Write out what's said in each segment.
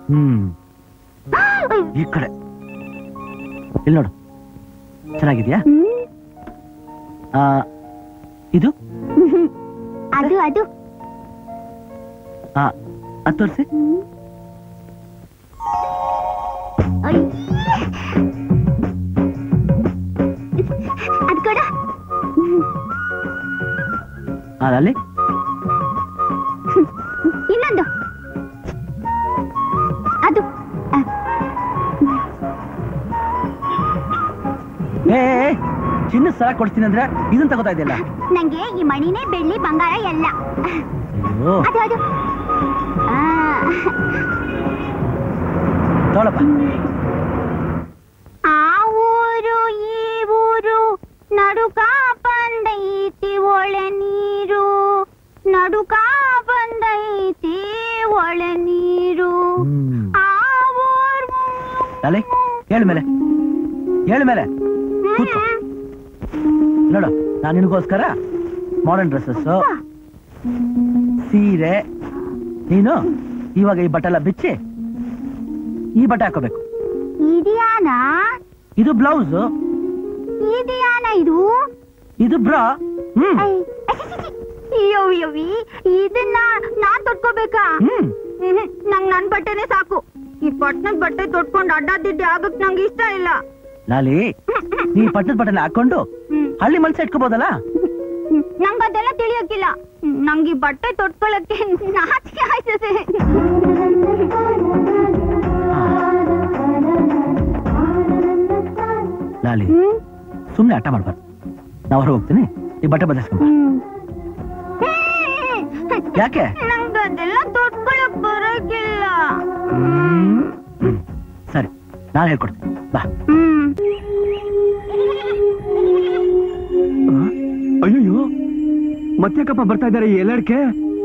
ಹ್ಮ್ ಈ ಕಡೆ ಇಲ್ಲಿ ನೋಡು ಚೆನ್ನಾಗಿದ್ಯಾ ಆ, ಇದು ಅದು ಅದು ಆ, ಅದ್ ತೋರಿಸಿ ಅಯ್ಯ್. ಅದ್ ಕೊಡು ಅಲ್ಲಿ ಇನ್ನೊಂದು ಅದು ಆ, ಏ ಏ, ಏ, ಚಿನ್ನ ಸರ ಕೊಡ್ತೀನಿ ಅಂದ್ರೆ ಇದನ್ನ ತಗೋತಾ ಇದೆಯಲ್ಲ ನಂಗೆ ಈ ಮಣಿನೇ ಬೆಳ್ಳಿ ಬಂಗಾರ ಎಲ್ಲ ಅಯ್ಯೋ ಅದು ಅದು ಆ, ತಗೊಳಪ್ಪ ಆ ಊರು ಈ ಊರು ನಡುಕ ಬಂದೈತಿ ಒಳೆ ನೀರು ನಡುಕ ಬಂದೈತಿ ಒಳೆ ನೀರು ಹ್ಮ್. ಆ ಊರು ಅಲೆ ಹೇಳು ಮೇಲೆ ಹೇಳು ಮೇಲೆ ಕೂತ್ಕೋ ನೋಡು ನಾನು ನಿನಗೋಸ್ಕರ ಮಾಡರ್ನ್ ಡ್ರೆಸ್ಸಸ್ ಸೀರೆ ನೀನು ಇವಾಗ ಈ ಬಟ್ಟೆ ಎಲ್ಲ ಬಿಚ್ಚಿ ಈ ಬಟ್ಟೆ ಹಾಕೋಬೇಕು ಇದ್ಯಾನ ಇದು ಬ್ಲೌಸ್ ಇದ್ಯಾನ ಇದು ಇದು ಬ್ರಾ ಹ್ಮ್ ಐ, ಅಯ್ಯೋ ಅಯ್ಯೋವಿ ಇದನ್ನ ನಾನ್ ತೊಟ್ಕೋಬೇಕಾ ಹ್ಮ್ ಹ್ಮ್, ನಂಗ್ ನನ್ ಬಟ್ಟೆನೆ ಸಾಕು ಈ ಪಟ್ನದ್ ಬಟ್ಟೆ ತೊಟ್ಕೊಂಡ್ ಅಡ್ಡಾದಿಡ್ಡಿ ಆಗಕ್ ನಂಗೆ ಇಷ್ಟ ಇಲ್ಲ ಲಾಲಿ ನೀ ಪಟ್ಟದ ಬಟ್ಟೆನ ಹಾಕೊಂಡು ಹ್ಮ್. ಹಳ್ಳಿ ಮನ್ಸ ಇಟ್ಕೋಬೋದಲ್ಲ ಹ್ಮ್, ನಂಗ್ ಅದೆಲ್ಲ ತಿಳಿಯಕ್ಕಿಲ್ಲ ಹ್ಮ್, ನಂಗ್ ಈ ಬಟ್ಟೆ ತೊಟ್ಕೊಳಕ್ಕೆ ನಾಚಿಕೆ ಆಯ್ತದೆ ಲಾಲಿ ಹ್ಮ್, ಸುಮ್ನೆ ಆಟ ಮಾಡ್ಬಾರ್ದು ನಾ ಹೊರ ಹೋಗ್ತೀನಿ ಈ ಬಟ್ಟೆ ಬದಲಿಸ್ಕೊಂಬ ಹ್ಮ್. ಯಾಕೆ ನಂಗ್ ಅದೆಲ್ಲ ತೊಟ್ಕೊಳಕ್ ಬರೋಕಿಲ್ಲ ಹ್ಮ್. ಹ್ಮ್. ಸರಿ ನಾನು ಹೇಳ್ಕೊಡ್ತೀನಿ ಬಾ ಹ್ಮ್ ಅಯ್ಯೋ ಮತ್ತ್ಯಾಕಪ್ಪ ಬರ್ತಾ ಇದ್ದಾರೆ ಈ ಎಲ್ಲಡ್ಕೆ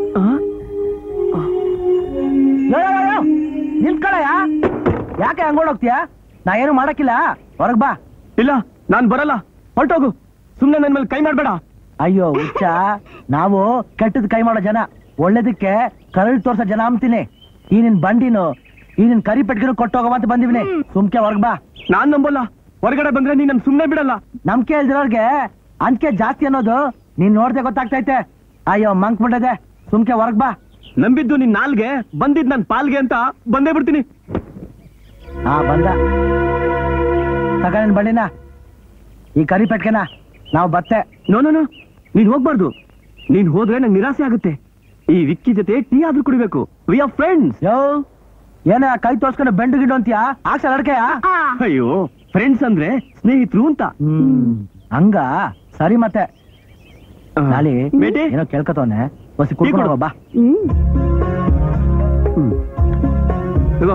ನಿಂತ್ಕೊಳ್ಳಯ್ಯ ಯಾಕೆ ಹಂಗೋಡ್ ಹೋಗ್ತೀಯಾ ನಾ ಏನು ಮಾಡಕ್ಕಿಲ್ಲ ಹೊರಗ್ ಬಾ ಇಲ್ಲ ನಾನ್ ಬರಲ್ಲ ಹೊರಟೋಗು ಸುಮ್ನೆ ನನ್ ಮೇಲೆ ಕೈ ಮಾಡ್ಬೇಡ ಅಯ್ಯೋ ಹುಚ್ಚ ನಾವು ಕೆಟ್ಟದ್ ಕೈ ಮಾಡೋ ಜನ ಒಳ್ಳೇದಕ್ಕೆ ಕರಳು ತೋರ್ಸೋ ಜನ ಅಂತೀನಿ ಈ ನಿನ್ ಬಂಡಿನು ಈ ನಿನ್ ಕರಿ ಪೆಟ್ಗಿನು ಕೊಟ್ಟೋಗವ ಅಂತ ಬಂದಿವ್ನಿ ಸುಮ್ಕೆ ಹೊರಗ್ ಬಾ ನಾನ್ ನಂಬಲ್ಲ ಹೊರಗಡೆ ಬಂದ್ರೆ ನೀನ್ ನನ್ ಸುಮ್ನೆ ಬಿಡಲ್ಲ ನಂಬಿಕೆ ಇಲ್ದಿರೋರ್ಗೆ ಅಂಕೆ ಜಾಸ್ತಿ ಅನ್ನೋದು ನೀನ್ ನೋಡ್ದೆ ಗೊತ್ತಾಗ್ತೈತೆ ಅಯ್ಯೋ ಮಂಕ್ ಬಿಡದೆ ಸುಮ್ಕೆ ಹೊರಗ್ ಬಾ ನಂಬಿದ್ದು ನಿನ್ ನಾಲ್ಗೆ ಬಂದಿದ್ ನನ್ ಪಾಲ್ಗೆ ಅಂತ ಬಂದೇ ಬಿಡ್ತೀನಿ ಹಾ ಬಂದ ತಗ ನಿನ್ ಬಂಡಿನ ಈ ಕರಿ ಪೆಟ್ಕೆನ ನಾವು ಬತ್ತೆ ನೋ ನೋ ನೋ ನೀನ್ ಹೋಗ್ಬಾರ್ದು ನೀನ್ ಹೋದ್ರೆ ನಂಗೆ ನಿರಾಸೆ ಆಗುತ್ತೆ ಈ ವಿಕ್ಕಿ ಜೊತೆ ಟೀ ಆದ್ರೂ ಕುಡಿಬೇಕು ವಿ ಆರ್ ಫ್ರೆಂಡ್ಸ್ ಯೋ ಏನೇ ಆ ಕೈ ತೋರ್ಸ್ಕೊಂಡು ಬೆಂಡು ಗಿಡು ಅಂತೀಯಾ ಆಕ್ಸ ಅಡಕೆಯಾ ಆ, ಅಯ್ಯೋ ಫ್ರೆಂಡ್ಸ್ ಅಂದ್ರೆ ಸ್ನೇಹಿತರು ಅಂತ ಹ್ಮ್ ಹಂಗ ಸರಿ ಮತ್ತೆ ನಾಳಿ ಬೇಟಿ ಏನೋ ಕೇಳ್ಕೊತವನೆ ಬಸ್ ಕುಡ್ಕೊಂಡು ಹೋಗೋ, ಬಾ ಹ್ಮ್ ತಗೋ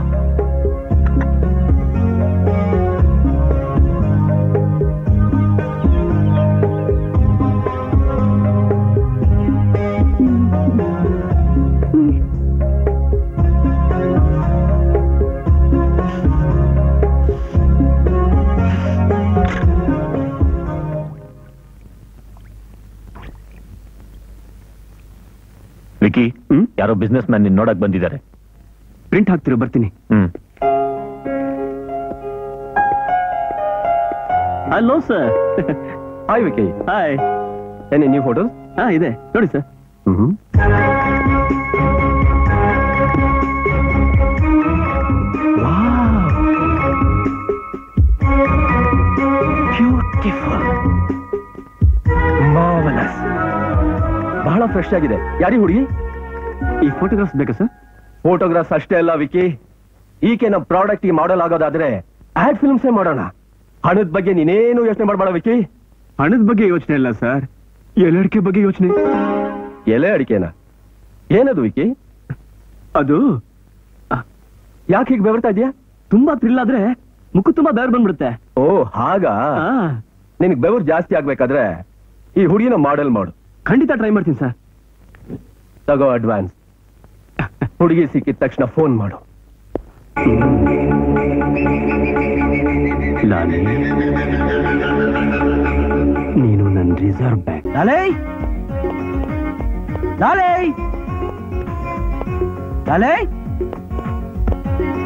ವಿಕಿ ಹ್ಮ್ ಯಾರೋ ಬಿಸ್ನೆಸ್ ಮ್ಯಾನ್ ನಿನ್ ನೋಡಕ್ ಬಂದಿದ್ದಾರೆ ಪ್ರಿಂಟ್ ಹಾಕ್ತಿರೋ ಬರ್ತೀನಿ hmm hello sir hi Vicky hi ಏನೇ ನ್ಯೂ ಫೋಟೋಸ್ ಹಾ ಇದೆ ನೋಡಿ ಸರ್ ಹ್ಮ್ ಬ್ಯೂಟಿಫುಲ್ ಮಾರ್ವಲಸ್ ಬಹಳ ಫ್ರೆಶ್ ಆಗಿದೆ ಯಾರಿ ಹುಡುಗಿ ಈ ಫೋಟೋಗ್ರಾಫ್ಸ್ ಬೇಕಾ ಸರ್ ಫೋಟೋಗ್ರಾಫ್ಸ್ ಅಷ್ಟೇ ಅಲ್ಲ ವಿಕಿ ಈಕೆ ನಮ್ಮ ಪ್ರಾಡಕ್ಟ್ ಮಾಡೆಲ್ ಆಗೋದಾದ್ರೆ ಆಡ್ ಫಿಲ್ಮ್ಸೇ ಮಾಡೋಣ ಹಣದ ಬಗ್ಗೆ ನೀನೇನು ಯೋಚನೆ ಮಾಡಬೇಡ ವಿಕಿ ಹಣದ ಬಗ್ಗೆ ಯೋಚನೆ ಇಲ್ಲ ಸರ್ ಎಲೆ ಅಡಿಕೆ ಬಗ್ಗೆ ಯೋಚನೆ ಎಲೆ ಅಡಿಕೆನಾ ಏನದು ವಿಕಿ ಅದು ಯಾಕೆ ಹೀಗೆ ಬೆವರ್ತಾ ಇದೆಯಾ ತುಂಬಾ ಥ್ರಿಲ್ ಆದ್ರೆ ಮುಖ ತುಂಬಾ ಬೆವರು ಬಂದ್ಬಿಡುತ್ತೆ ಓ ಹಾಗಾ ನಿನಗೆ ಬೆವರು ಜಾಸ್ತಿ ಆಗ್ಬೇಕಾದ್ರೆ ಈ ಹುಡುಗಿನ ಮಾಡೆಲ್ ಮಾಡು ಖಂಡಿತ ಟ್ರೈ ಮಾಡ್ತೀನಿ ಸರ್ ತಗೋ ಅಡ್ವಾನ್ಸ್ ಹುಡುಗಿ ಸಿಕ್ಕಿದ ತಕ್ಷಣ ಫೋನ್ ಮಾಡು ಲಾಲಿ ನೀನು ನನ್ನ ರಿಸರ್ವ್ ಬ್ಯಾಂಕ್ ಲಾಲೇ ಲಾಲೇ ಲಾಲೇ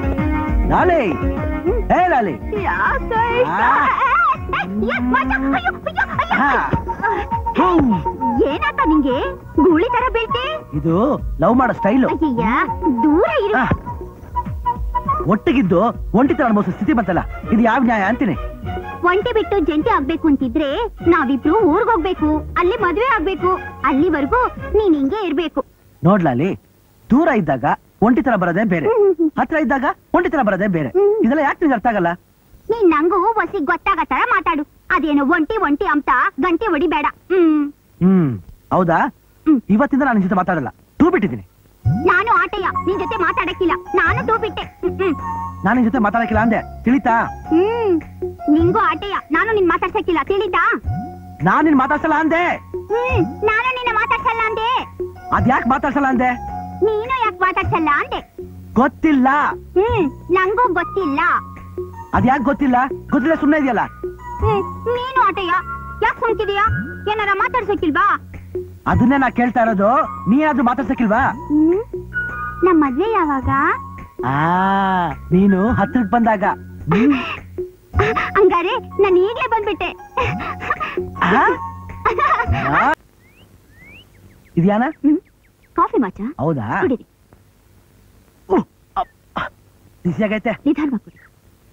ಲಾಲಿ ಏ ಲಾಲಿ ಯಾಕೆ ಇಷ್ಟ? ಆ. ಏ, ಏ, ಮಚ್ಚ, ಅಯ್ಯೋ, ಅಯ್ಯೋ, ಅಯ್ಯೋ. ಆ. ಹ್ಮ್. ಏನಾತ ನಿಂಗೆ ಗೂಳಿ ತರ ಬೀಳ್ತಿ ಇದು ಲವ್ ಮಾಡೋ ಸ್ಟೈಲು ಅಯ್ಯಯ್ಯ ದೂರ ಇರು ಆ. ಒಟ್ಟಿಗಿದ್ದು ಒಂಟಿತನ ಅನುಭವಿಸೋ ಸ್ಥಿತಿ ಬಂತಲ್ಲ ಇದು ಯಾವ ನ್ಯಾಯ ಅಂತೀನಿ ಒಂಟಿ ಬಿಟ್ಟು ಜಂಟಿ ಆಗ್ಬೇಕು ಅಂತಿದ್ರೆ ನಾವಿಬ್ರು ಊರ್ಗ್ ಹೋಗ್ಬೇಕು ಅಲ್ಲಿ ಮದ್ವೆ ಆಗ್ಬೇಕು ಅಲ್ಲಿವರೆಗೂ ನೀನ್ ಹಿಂಗೆ ಇರ್ಬೇಕು ನೋಡ್ಲಾಲಿ ದೂರ ಇದ್ದಾಗ ಒಂಟಿತನ ಬರೋದೇ ಬೇರೆ ಹತ್ರ ಇದ್ದಾಗ ಒಂಟಿತನ ಬರೋದೇ ಬೇರೆ ಇದೆಲ್ಲ ಯಾಕೆ ನಿಂಗೆ ಅರ್ಥ ಆಗಲ್ಲ ನೀನ್ ನಂಗೂ ಹೊಸಿ ಗೊತ್ತಾಗ ತರ ಮಾತಾಡು ಅದೇನು ಒಂಟಿ ಒಂಟಿ ಅಂತ ಗಂಟೆ ಹೊಡಿಬೇಡ ಹ್ಮ್ ಹ್ಮ್ ಹೌದಾ ಹ್ಮ್. ಇವತ್ತಿಂದ ನಾನು ನಿನ್ ಜೊತೆ ಮಾತಾಡಲ್ಲ ಟೂ ಬಿಟ್ಟಿದ್ದೀನಿ ನಾನು ಆಟಯ್ಯ ನಿನ್ ಜೊತೆ ಮಾತಾಡಕ್ಕಿಲ್ಲ ನಾನು ತೂ ಬಿಟ್ಟೆ ಹ್ಮ್, ಹ್ಮ್ ನಾನು ನಿನ್ ಜೊತೆ ಮಾತಾಡಕ್ಕಿಲ್ಲ ಅಂದೆ ತಿಳಿತಾ ಹ್ಮ್ ನಿಂಗೂ ಆಟಯ್ಯ ನಾನು ನಿನ್ ಮಾತಾಡ್ಸಕ್ಕಿಲ್ಲ ತಿಳಿತಾ ನಾನ್ ನಿನ್ ಮಾತಾಡ್ಸಲ್ಲ ಅಂದೆ ಹ್ಮ್ ನಾನು ನಿನ್ನ ಮಾತಾಡ್ಸಲ್ಲ ಅಂದೆ ಅದ್ಯಾಕ್ ಮಾತಾಡ್ಸಲ್ಲ ಅಂದೆ ನೀನು ಯಾಕೆ ಮಾತಾಡ್ಸಲ್ಲ ಅಂದೆ ಗೊತ್ತಿಲ್ಲ ಹ್ಮ್ ನಂಗೂ ಗೊತ್ತಿಲ್ಲ ಅದ್ಯಾಕ್ ಗೊತ್ತಿಲ್ಲ ಗೊತ್ತಿಲ್ಲ ಸುಮ್ಮನೆ ಇದೆಯಲ್ಲ ಹ್ಮ್ ನೀನು ಆಟಯ್ಯ ಯಾಕೆ ಸುಮ್ಕಿದೀಯಾ ಏನಾರ ಮಾತಾಡ್ಸಕ್ಕಿಲ್ವಾ ಅದನ್ನೇ ನಾ ಕೇಳ್ತಾ ಇರೋದು ನೀನಾದ್ರೂ ಮಾತಾಡ್ಸಕ್ಕಿಲ್ವಾ ಹ್ಮ್ ನಮ್ ಮದ್ವೆ ಯಾವಾಗ ಆ ನೀನು ಹತ್ರಕ್ ಬಂದಾಗ ಹ್ಮ್. ಹಂಗಾರೆ ನಾನು ಈಗ್ಲೇ ಬಂದ್ಬಿಟ್ಟೆ ಆ? ಆ? ಇದ್ಯಾನ ಹ್ಮ್ ಕಾಫಿ ಮಾಚ ಹೌದಾ ಕುಡಿರಿ ಉಹ್, ಅಪ್. ಬಿಸಿಯಾಗೈತೆ ನಿಧಾನವಾಗಿ ಕುಡಿ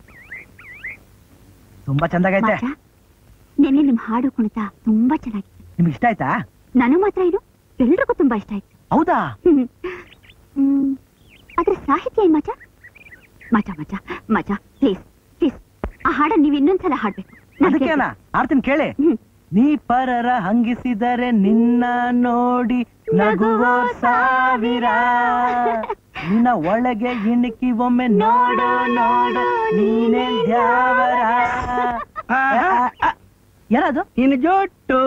ತುಂಬಾ ಚಂದಾಗೈತೆ ಮಾಚ ನೆನ್ನೆ ನಿಮ್ ಹಾಡು ಕುಣಿತ ತುಂಬಾ ಚೆನ್ನಾಗಿತ್ತು ನಿಮ್ಗೆ ಇಷ್ಟ ಆಯ್ತಾ ನನಗ್ ಮಾತ್ರ ಇದು ಎಲ್ರಿಗೂ ತುಂಬಾ ಇಷ್ಟ ಆಯ್ತು ಹೌದಾ ಹ್ಮ್. ಹ್ಮ್. ಅದ್ರ ಸಾಹಿತ್ಯ ಏನ್ ಮಜಾ ಮಜಾ ಮಜಾ ಮಜಾ ಪ್ಲೀಸ್ ಪ್ಲೀಸ್ ಆ ಹಾಡನ್ನ ನೀವ್ ಇನ್ನೊಂದ್ಸಲ ಹಾಡ್ಬೇಕು ನಾನ್ ಅದಕ್ಕೇನ ಕೇಳ್ತೀನಿ. ಆಡ್ತೀನಿ ಕೇಳಿ ಹ್ಮ್. ನೀ ಪರರ ಹಂಗಿಸಿದರೆ ನಿನ್ನ ನೋಡಿ ನಗುವ ಸಾವಿರ ನಿನ್ನ ಒಳಗೆ ಇಣುಕಿ ಒಮ್ಮೆ ನೋಡು ನೋಡು ನೀನೇ ದ್ಯಾವರ ಆ, ಆ, ಆ. ಏನದು ನಿನ್ನ ಜೋಟ್ಟು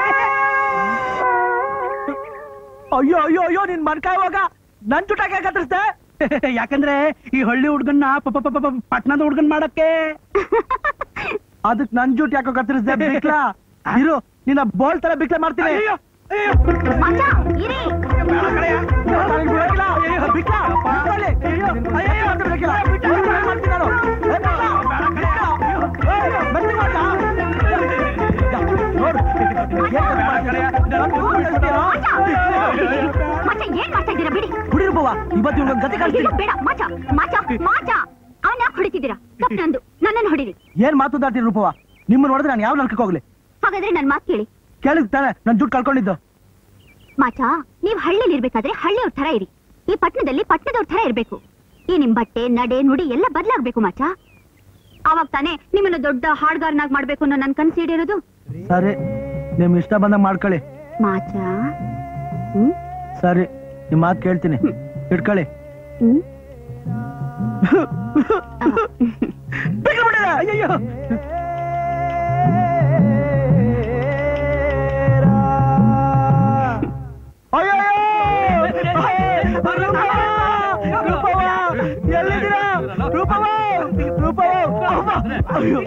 ಅಯ್ಯೋ ಅಯ್ಯೋ ಅಯ್ಯೋ ನಿನ್ ಮನ್ಕಾಯುವಾಗ ನನ್ ಚುಟಾಕ ಕತ್ತರಿಸ್ದೆ ಯಾಕಂದ್ರೆ ಈ ಹಳ್ಳಿ ಹುಡ್ಗನ್ನ ಪ- ಪ- ಪ- ಪ- ಪಟ್ನದ ಹುಡ್ಗನ್ ಮಾಡಕ್ಕೆ ಅದಕ್ ನನ್ ಜುಟ್ ಯಾಕೋ ಕತ್ತರಿಸ್ದೆ ಬಿಕ್ಲಾ ಇರು ನಿನ್ನ ಬೋಲ್ ತರ ಬಿಕ್ಲ ಮಾಡ್ತೀನಿ ಅಯ್ಯೋ, ಅಯ್ಯೋ. ಮಜಾ ಇರಿ ಬೇಡ ಕಣಯ್ಯ. ನನಗ್ ಬಿಡಕ್ಕಿಲ್ಲ. ಬಿಕ್ಲಾ, ಬಿಕ್ಲಲ್ಲಿ. ಅಯ್ಯೋ, ಅಯ್ಯೋ, ಅಂತ ಬಿಡಕ್ಕಿಲ್ಲ. ಬಿಕ್ಲಾ, ಮಾಡ್ತೀನಿ ನಾನು. ಏ, ಬಿಕ್ಲಾ, ಬಿಕ್ಲಾ. ಏ, ಮೆತ್ತಗ್ ಮಾಡ್ಲಾ? ಯಾ, ನೋಡು. ಏನ್ ಕಮ್ಮಿ ಮಾಡ್ತೀಯ? ನನ್ನ ಕೂದಲು ಬಿಡಿಸ್ತೀಯಾ? ಮಚ ಏನ್ ಮಾಡ್ತಾ ಇದ್ದೀರಾ ಬಿಡಿ ಹುಡುಗ್ರು ಬವ್ವ, ಇವತ್ತು ಇವ್ನಿಗೆ ಗತಿ ಕಳಿಸ್ತೀನಿ ಅಯ್ಯೋ, ಬೇಡ ಮಾಚ ಮಾಚ ಮಾಚ ಅವನ್ ಯಾಕೆ ಹೊಡಿತಿದ್ದೀರಾ ತಪ್ಪು ನಂದು ನನ್ನನ್ನು ಹೊಡಿರಿ ಏನ್ ಮಾತಾಡ್ತೀನಿ ರೂಪವ ನಿಮ್ಮ ನೋಡಿದ್ರೆ ನಾನು ಯಾವ ನಲ್ಕಕ್ಕೆ ಹೋಗ್ಲಿ ಹಾಗಾದ್ರೆ ನನ್ ಮಾತು ಕೇಳಿ ಕೇಳಿದ್ ತಾನೆ ನನ್ ದುಡ್ಡು ಕಳ್ಕೊಂಡಿದ್ದು ಮಾಚ ನೀವ್ ಹಳ್ಳಿಲಿ ಇರ್ಬೇಕಾದ್ರೆ ಹಳ್ಳಿಯವ್ರ ತರ ಇರಿ ಈ ಪಟ್ಟಣದಲ್ಲಿ ಪಟ್ಟಣದವ್ರ ತರ ಇರ್ಬೇಕು ಈ ನಿಮ್ ಬಟ್ಟೆ ನಡೆ ನುಡಿ ಎಲ್ಲ ಬದ್ಲಾಗ್ಬೇಕು ಮಾಚ ಅವಾಗ ತಾನೇ ನಿಮ್ಮನ್ನ ದೊಡ್ಡ ಹಾಡ್ಗಾರನಾಗ್ ಮಾಡ್ಬೇಕು ಅನ್ನೋ ನನ್ ಕನ್ಸು ಈಡೇರೋದು ಸರಿ ನಿಮ್ ಇಷ್ಟ ಬಂದಾಗ ಮಾಡ್ಕೊಳ್ಳಿ ಮಾಚ ಹ್ಮ್ ಸರಿ ನಿಮ್ ಮಾತು ಕೇಳ್ತೀನಿ ಇಟ್ಕೊಳ್ಳಿ ಹ್ಮ್ ಬಿಗ್ಲು ಬಿಡಿಲ್ಲ, ಅಯ್ಯಯ್ಯೋ ಎಲ್ಲಿದ್ದೀರಾ ರೂಪವ ರೂಪವ ಅಯ್ಯೋ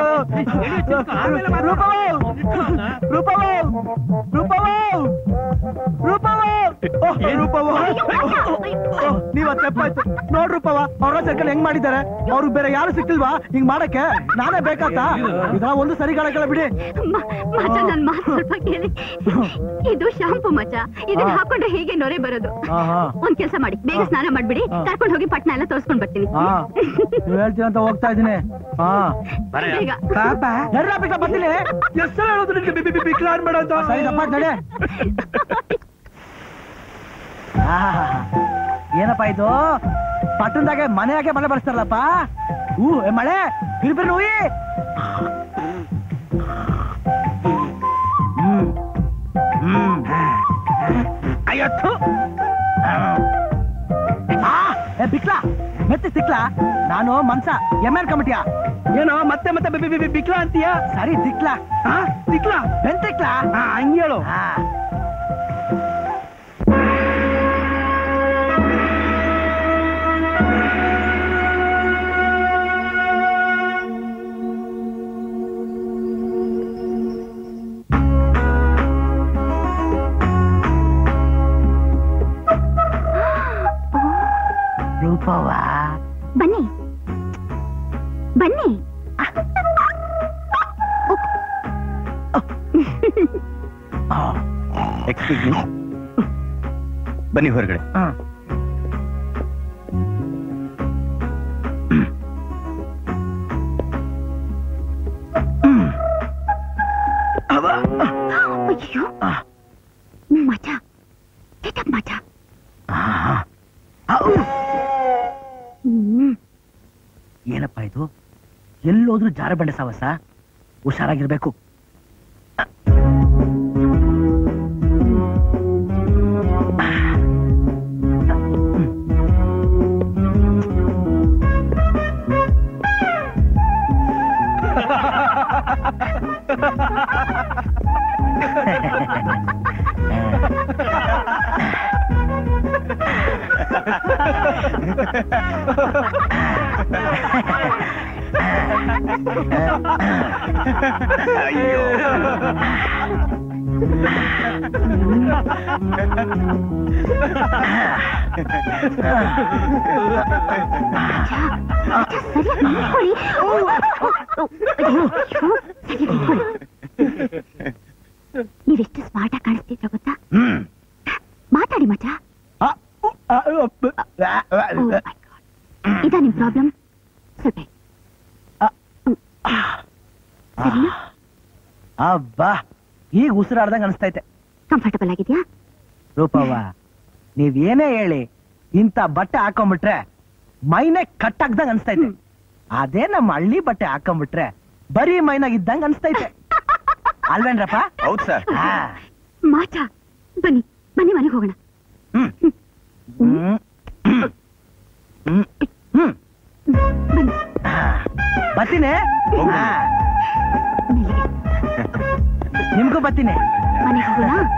ರೂಪವ ರೂಪವ ರೂಪವ ರೂಪವ ರೂಪವ ನೀವ ತೆಪ್ಪಾಯ್ತು ನೋಡ್ ರೂಪವ ಅವ್ರ ಸರ್ಕಲ್ ಹೆಂಗ್ ಮಾಡಿದ್ದಾರೆ ಅವ್ರಿಗೆ ಬೇರೆ ಯಾರು ಸಿಕ್ಕಿಲ್ವಾ ಹಿಂಗ್ ಮಾಡಕ್ಕೆ ನಾನೇ ಬೇಕಾತ ಈಗ ಒಂದು ಸರಿ ಗಾಳಗಳ ಬಿಡಿ ಮ- ಮಚ ನನ್ ಮಾತು ಸ್ವಲ್ಪ ಕೇಳಿ ಇದು ಶಾಂಪು ಮಚ ಇದನ್ನ ಹಾ. ಹಾಕೊಂಡ್ರೆ ಹೇಗೆ ನೊರೆ ಬರೋದು ಹಾ ಹಾ ಒಂದ್ ಕೆಲಸ ಮಾಡಿ ಬೇಗ ಸ್ನಾನ ಮಾಡ್ಬಿಡಿ ಹಾ. ಕರ್ಕೊಂಡು ಹೋಗಿ ಪಟ್ನ ಎಲ್ಲ ತೋರ್ಸ್ಕೊಂಡ್ ಬರ್ತೀನಿ ಹಾ ನೀವ್ ಹೇಳ್ತೀರಂತ ಹೋಗ್ತಾ ಇದೀನಿ ಹಾ ಬೇಗ ಪಾಪ ನಡ್ರ ಬಿಟ್ಟ ಬರ್ತೀನಿ ಎಷ್ಟ್ ಸಲ ಹೇಳೋದು ನಿನ್ಗೆ ಬಿ- ಬಿ- ಬಿ- ಬಿಕ್ಲ ಆಡ್ಬೇಡ ಅಂತ ಸರಿ ದಪ್ಪ ನಡೆ ಆಹಾಹಾ. ಏನಪ್ಪ ಇದು ಪಟ್ಟಣದಾಗೆ ಮನೆಯಾಗೆ ಮಳೆ ಬರ್ಸ್ತಾರಲ್ಲಪ್ಪ ಹೂ ಏ ಮಳೆ ಬಿರ್ಬಿರ್ ಹೂಯಿ ಹ್ಮ್ ಹ್ಮ್ ಅಯ್ಯತ್ತು ಆ, ಏ ಬಿಕ್ಲಾ ಮೆತ್ತಿ ಸಿಕ್ಲಾ ನಾನು ಮನ್ಸ ಎಮ್ ಎಲ್ ಕಮಿಟಿಯ ಏನೋ ಮತ್ತೆ ಮತ್ತೆ ಬಿ- ಬಿ- ಬಿ- ಬಿಕ್ಲ ಅಂತೀಯ ಸರಿ ದಿಕ್ಲಾ ಹಾ ಬಿಕ್ಲ ಬೆಂತಿಕ್ಲಾ ಹಾ ಹಂಗೇಳು ಆ. ರೂಪವಾ ಬನ್ನಿ ಬನ್ನಿ ಎಕ್ಸ್ಕ್ಯೂಸ್ ಮೀ ಬನ್ನಿ ಹೊರಗಡೆ ಅಯ್ಯೋ ಮಜ ಗೆಟಪ್ ಮಜ ಹ್ಮ್ ಏನಪ್ಪ ಇದು ಎಲ್ಲೋದ್ರೂ ಜಾರ ಬಂಡೆ ಸಾವಸ ಹುಷಾರಾಗಿರ್ಬೇಕು ಅಯ್ಯೋ ಮಜ ಮಜ ಸರಿಯಾಗಿ ನಿಂತ್ಕೊಳ್ಳಿ ಅಯ್ಯೋ, ಸರಿಯಾಗಿ ನಿಂತ್ಕೊಳ್ಳಿ ನೀವೆಷ್ಟು ಸ್ಮಾರ್ಟ್ ಆಗಿ ಕಾಣಿಸ್ತಿದ್ರ ಗೊತ್ತಾ ಹ್ಮ್ ಮಾತಾಡಿ ಮಜ ಆ, ಉ, ಆ, ಉ, ಅಪ್, ಆ, ಆ, Oh my God. ಇದಾ ನಿಮ್ ಪ್ರಾಬ್ಲಮ್ ಸ್ವಲ್ಪ ಸರಿನಾ ಅಬ್ಬಾ ಈಗ ಉಸಿರಾಡ್ದಂಗ ಅನಿಸ್ತೈತೆ ಕಂಫರ್ಟಬಲ್ ಆಗಿದ್ಯಾ ರೂಪವ್ವ ನೀವೇನೇ ಹೇಳಿ ಇಂಥ ಬಟ್ಟೆ ಹಾಕೊಂಡ್ಬಿಟ್ರೆ ಮೈನೆ ಕಟ್ಟಾಗ್ದಂಗ ಅನ್ಸ್ತೈತೆ ಅದೇ ನಮ್ಮ ಹಳ್ಳಿ ಬಟ್ಟೆ ಹಾಕೊಂಡ್ಬಿಟ್ರೆ ಬರೀ ಮೈನಾಗ ಇದ್ದಂಗ ಅನ್ಸ್ತೈತೆ ಅಲ್ವೇನ್ರಪ್ಪ ಹೌದು ಸರ್ ಆ, ಮಾಚ ಬನ್ನಿ ಬನ್ನಿ ಮನೆಗೆ ಹೋಗೋಣ ಹ್ಮ್. ಹ್ಮ್. ಹ್ಮ್. ಹ್ಮ್. ಬನ್ನಿ ಆ, ಬರ್ತೀನಿ ಹೋಗು. ಆ, ಮೆಲ್ಲಿಗೆ. ನಿಮ್ಗೂ ಬರ್ತೀನಿ ಮನೆಗೆ ಹೋಗೋಣ